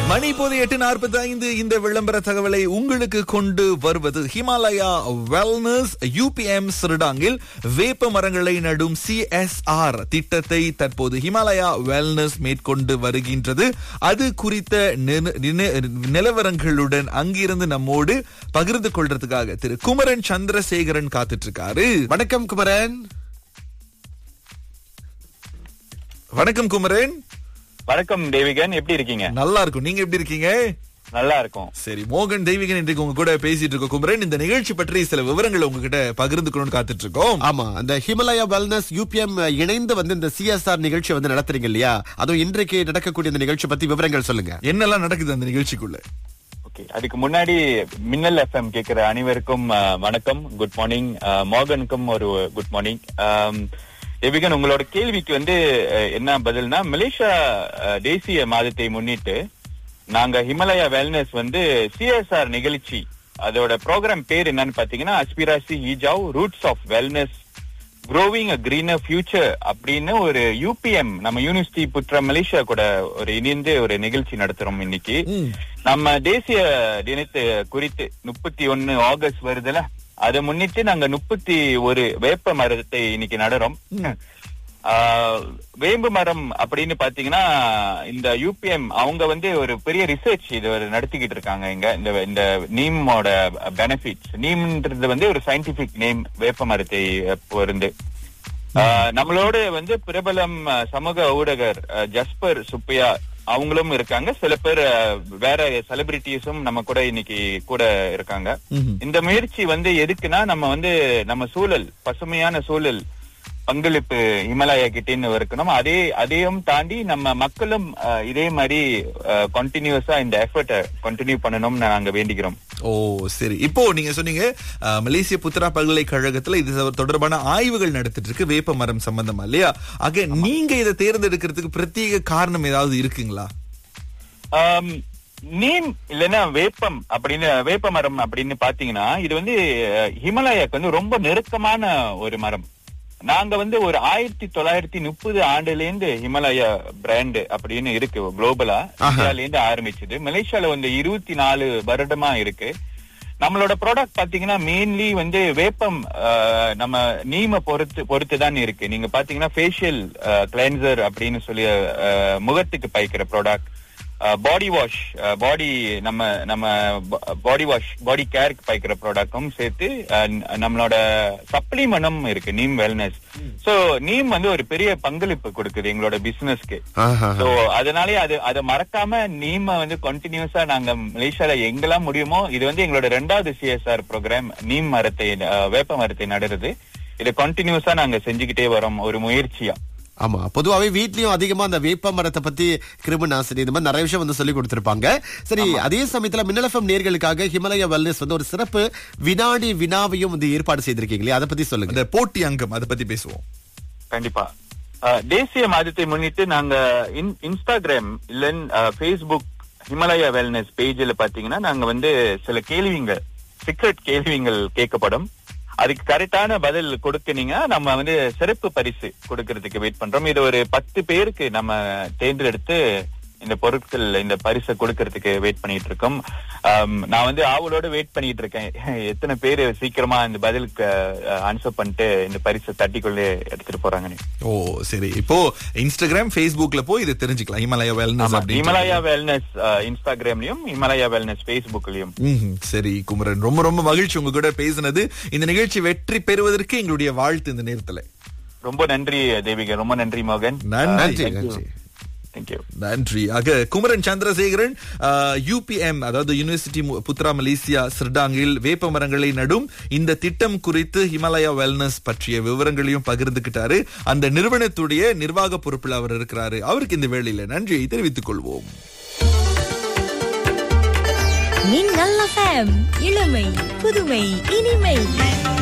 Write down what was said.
மணி இப்போது எட்டு நாற்பத்தி ஐந்து இந்த விளம்பர தகவலை உங்களுக்கு கொண்டு வருவது ஹிமாலயா வெல்னஸ் யூபிஎம் சிறுடாங்கில் வேப்ப மரங்களை நடும் சிஎஸ்ஆர் திட்டத்தை தற்போது ஹிமாலயா வெல்னஸ் மேற்கொண்டு வருகின்றது அது குறித்த நின- நின- நிலவரங்களுடன் அங்கிருந்து நம்மோடு பகிர்ந்து கொள்றதுக்காக திரு குமரன் சந்திரசேகரன் காத்துட்டு இருக்காரு வணக்கம் குமரன் வணக்கம் குமரன் வணக்கம் தேவிகன் எப்படி இருக்கீங்க நல்லா இருக்கும் நீங்க எப்படி இருக்கீங்க நல்லா இருக்கும் சரி மோகன் தெய்வீகன் இன்றைக்கு உங்க கூட பேசிட்டு இருக்கோம் குமரன் இந்த நிகழ்ச்சி பற்றி சில விவரங்களை உங்ககிட்ட பகிர்ந்துக்கணும்னு காத்துட்டு இருக்கோம் ஆமா அந்த ஹிமாலயா வெல்னஸ் யூபிஎம் இணைந்து வந்து இந்த சிஎஸ்ஆர் நிகழ்ச்சி வந்து நடத்துறீங்க இல்லையா அதுவும் இன்றைக்கு நடக்கக்கூடிய இந்த நிகழ்ச்சி பத்தி விவரங்கள் சொல்லுங்க என்னெல்லாம் நடக்குது அந்த நிகழ்ச்சிக்குள்ள ஓகே அதுக்கு முன்னாடி மின்னல் எஃப்எம் கேக்குற அனைவருக்கும் அஹ், வணக்கம் குட் மார்னிங் மோகனுக்கும் ஒரு குட் மார்னிங் தேவிகன் உங்களோட கேள்விக்கு வந்து அஹ், என்ன பதில்னா மலேசியா அஹ், தேசிய மாதத்தை முன்னிட்டு நாங்க ஹிமாலயா வெல்னஸ் வந்து சிஎஸ்ஆர் நிகழ்ச்சி அதோட ப்ரோக்ராம் பேர் என்னன்னு பாத்தீங்கன்னா அஸ்பிராசி ஹிஜாவ் roots of wellness growing a greener future அப்படின்னு ஒரு யூபிஎம் நம்ம யூனிவர்சிட்டி புற்ற மலேசியா கூட ஒரு இணைந்து ஒரு நிகழ்ச்சி நடத்துறோம் இன்னைக்கு நம்ம தேசிய தினத்தை குறித்து முப்பத்தி ஒன்னு ஆகஸ்ட் வருதுல அதை முன்னிட்டு நாங்க முப்பத்தி ஒரு வேப்ப மரத்தை இன்னைக்கு நடுறோம் ஆஹ், வேம்பு மரம் அப்படின்னு பாத்தீங்கன்னா இந்த யூபிஎம் அவங்க வந்து ஒரு பெரிய ரிசர்ச் இது ஒரு நடத்திக்கிட்டு இருக்காங்க இங்க இந்த இந்த நீமோட பெனிஃபிட்ஸ் நீம்ன்றது வந்து ஒரு சயின்டிபிக் நேம் வேப்ப மரத்தை பொருந்து ஆஹ், நம்மளோட வந்து பிரபலம் அஹ், சமூக ஊடகர் அஹ், ஜஸ்பர் சுப்பையா அவங்களும் இருக்காங்க சில பேர் அஹ், வேற செலிபிரிட்டிஸும் நம்ம கூட இன்னைக்கு கூட இருக்காங்க இந்த முயற்சி வந்து எதுக்குன்னா நம்ம வந்து நம்ம சூழல் பசுமையான சூழல் பங்களிப்பு ஹிமாலயா கிட்டேன்னு இருக்கணும் அதே அதையும் தாண்டி நம்ம மக்களும் அஹ், இதே மாதிரி கண்டினியூஸா இந்த எஃபர்ட்டை கண்டினியூ பண்ணணும்னு நாங்க வேண்டிக்கிறோம் ஓ சரி இப்போ நீங்க சொன்னீங்க அஹ், மலேசிய புத்ரா பல்கலைக்கழகத்துல இது தொடர்பான ஆய்வுகள் நடத்திட்டு இருக்கு வேப்ப மரம் சம்பந்தமா இல்லையா ஆக நீங்க இதை தேர்ந்தெடுக்கிறதுக்கு பிரத்யேக காரணம் ஏதாவது இருக்குங்களா ஆம், நீம் இல்லைன்னா வேப்பம் அப்படின்னு வேப்ப மரம் அப்படின்னு பாத்தீங்கன்னா இது வந்து அஹ், ஹிமாலயாக்கு வந்து ரொம்ப நெருக்கமான ஒரு மரம் நாங்க வந்து ஒரு ஆயிரத்தி தொள்ளாயிரத்தி முப்பது ஆண்டுல இருந்து ஹிமாலயா பிராண்ட் அப்படின்னு இருக்கு குளோபலா இந்தியால இருந்து ஆரம்பிச்சது மலேசியால வந்து இருபத்தி நாலு வருடமா இருக்கு நம்மளோட ப்ராடக்ட் பாத்தீங்கன்னா மெயின்லி வந்து வேப்பம் அஹ், நம்ம நீம பொறுத்து பொறுத்து தான் இருக்கு நீங்க பாத்தீங்கன்னா ஃபேஷியல் கிளென்சர் அப்படின்னு சொல்லி அஹ், முகத்துக்கு பாய்க்கிற ப்ராடக்ட் பாடி வாஷ் பாடி நம்ம நம்ம பாடி வாஷ் பாடி கேருக்கு பாய்க்கிற ப்ராடக்டும் சேர்த்து அஹ், ந- நம்மளோட சப்ளிமெண்டும் இருக்கு நீம் வெல்னஸ் சோ நீம் வந்து ஒரு பெரிய பங்களிப்பு கொடுக்குது எங்களோட பிசினஸ்க்கு ஆஹா. சோ அதனாலே அது அதை மறக்காம நீம வந்து கண்டினியூஸா நாங்க மலேசியால எங்கெல்லாம் முடியுமோ இது வந்து எங்களோட ரெண்டாவது சிஎஸ்ஆர் ப்ரோக்ராம் நீம் மரத்தை அஹ், வேப்ப மரத்தை நடுறது இதை கண்டினியூஸா நாங்க செஞ்சுக்கிட்டே வரோம் ஒரு முயற்சியா ஆமா பொதுவாவே வீட்லயும் அதிகமா அந்த வேப்ப மரத்தை பத்தி கிருமி நாசினி இந்த மாதிரி நிறைய விஷயம் வந்து சொல்லி கொடுத்திருப்பாங்க சரி அதே சமயத்துல மின்னலஃபம் நேர்களுக்காக ஹிமாலயா வெல்னஸ் வந்து ஒரு சிறப்பு வினாடி வினாவையும் வந்து ஏற்பாடு செய்திருக்கீங்களே அதை பத்தி சொல்லுங்க அந்த போட்டி அங்கம் அதை பத்தி பேசுவோம் கண்டிப்பா அஹ், தேசிய மாதத்தை முன்னிட்டு நாங்க இன்- இன்ஸ்டாகிராம் இல்ல ஃபேஸ்புக் ஹிமாலயா வெல்னஸ் பேஜ்ல பாத்தீங்கன்னா நாங்க வந்து சில கேள்விங்கள் சீக்ரெட் கேள்விகள் கேட்கப்படும் அதுக்கு கரெக்டான பதில் கொடுத்தீங்கன்னா நம்ம வந்து சிறப்பு பரிசு கொடுக்கறதுக்கு வெயிட் பண்றோம் இது ஒரு பத்து பேருக்கு நம்ம தேர்ந்தெடுத்து இந்த பொருட்கள் இந்த பரிசை கொடுக்கறதுக்கு வெயிட் பண்ணிட்டு இருக்கோம் ஆம், நான் வந்து ஆவலோட வெயிட் பண்ணிட்டு இருக்கேன் எத்தனை பேர் சீக்கிரமா இந்த பதிலுக்கு ஆன்சர் பண்ணிட்டு இந்த பரிசை தட்டிக்குள்ளே எடுத்துட்டு போறாங்கன்னு ஓ சரி இப்போ இன்ஸ்டாகிராம் Facebookல போய் இதை தெரிஞ்சுக்கலாம் ஹிமாலயா வெல்னஸ் ஆமா, அப்படின்னு ஹிமாலயா வெல்னஸ் இன்ஸ்டாகிராம்லயும் ஹிமாலயா வெல்னஸ் ஃபேஸ்புக்லயும் ம்ஹும். சரி குமரன் ரொம்ப ரொம்ப மகிழ்ச்சி உங்க கூட பேசினது இந்த நிகழ்ச்சி வெற்றி பெறுவதற்கு எங்களுடைய வாழ்த்து இந்த நேரத்துல ரொம்ப நன்றி தேவிகா ரொம்ப நன்றி மோகன் நன்றி நன்றி நன்றி தேங்க்யூ நன்றி ஆக குமரன் சந்திரசேகரன் யூபிஎம் அதாவது யூனிவர்சிட்டி மு- புத்ரா மலேசியா சிர்டாங்கில் வேப்ப மரங்களை நடும் இந்த திட்டம் குறித்து ஹிமாலயா வெல்னஸ் பற்றிய விவரங்களையும் பகிர்ந்துகிட்டாரு அந்த நிறுவனத்துடைய நிர்வாக பொறுப்பில் அவர் இருக்கிறாரு அவருக்கு இந்த வேளையில நன்றியை தெரிவித்துக் கொள்வோம் மின்னல் எஃப்எம் இளமை புதுமை இனிமை